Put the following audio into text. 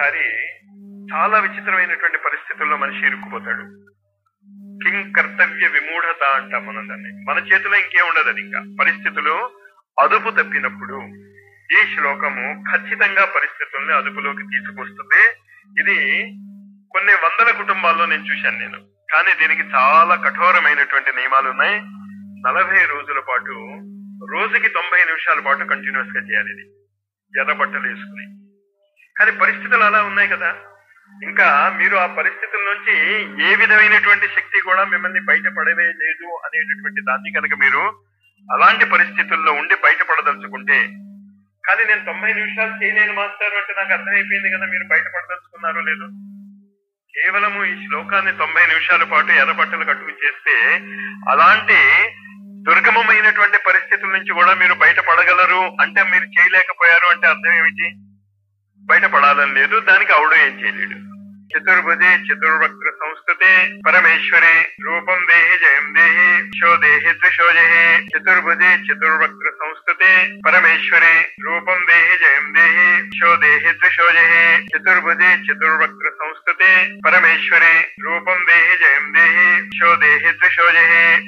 ఒక్కొక్కసారి చాలా విచిత్రమైనటువంటి పరిస్థితుల్లో మనిషి ఇరుక్కుపోతాడు కింగ్ కర్తవ్య విమూఢత అంటాం మనం దాన్ని మన చేతిలో ఇంకేం ఉండదు అది ఇంకా పరిస్థితులు అదుపు తప్పినప్పుడు ఈ శ్లోకము ఖచ్చితంగా పరిస్థితుల్ని అదుపులోకి తీసుకొస్తుంది ఇది కొన్ని వందల కుటుంబాల్లో నేను చూశాను నేను కానీ దీనికి చాలా కఠోరమైనటువంటి నియమాలు ఉన్నాయి నలభై రోజుల పాటు రోజుకి తొంభై నిమిషాల పాటు కంటిన్యూస్ గా చేయాలి ఇది ఎర్ర బట్టలు వేసుకుని కానీ పరిస్థితులు అలా ఉన్నాయి కదా ఇంకా మీరు ఆ పరిస్థితుల నుంచి ఏ విధమైనటువంటి శక్తి కూడా మిమ్మల్ని బయటపడవే లేదు అనేటటువంటి దాన్ని కనుక మీరు అలాంటి పరిస్థితుల్లో ఉండి బయటపడదలుచుకుంటే కానీ నేను తొంభై నిమిషాలు చేయలేను మాస్టర్ అంటే నాకు అర్థమైపోయింది కదా మీరు బయటపడదలుచుకున్నారో లేదు కేవలము ఈ శ్లోకాన్ని తొంభై నిమిషాల పాటు ఎర్రబట్టలు కట్టుకు చేస్తే అలాంటి దుర్గమమైనటువంటి పరిస్థితుల నుంచి కూడా మీరు బయటపడగలరు అంటే మీరు చేయలేకపోయారు అంటే అర్థం ఏమిటి బయటపడాలని లేదు దానికి అవుడు ఏం చేయలేడు చతుర్భుజే చతుర్వక్ర సంస్కృతే పరమేశ్వరే రూపం దేహి జయం దేహి శో దేహి ద్విశోజే చతుర్భుజే చతుర్వక్ర సంస్కృతే పరమేశ్వరే రూపం దేహి జయం దేహి శో దేహి ద్విశోజే చతుర్భుజే చతుర్వక్ర సంస్కృతే పరమేశ్వరే రూపం దేహి జయం దేహి శో దేహి ద్విశోజే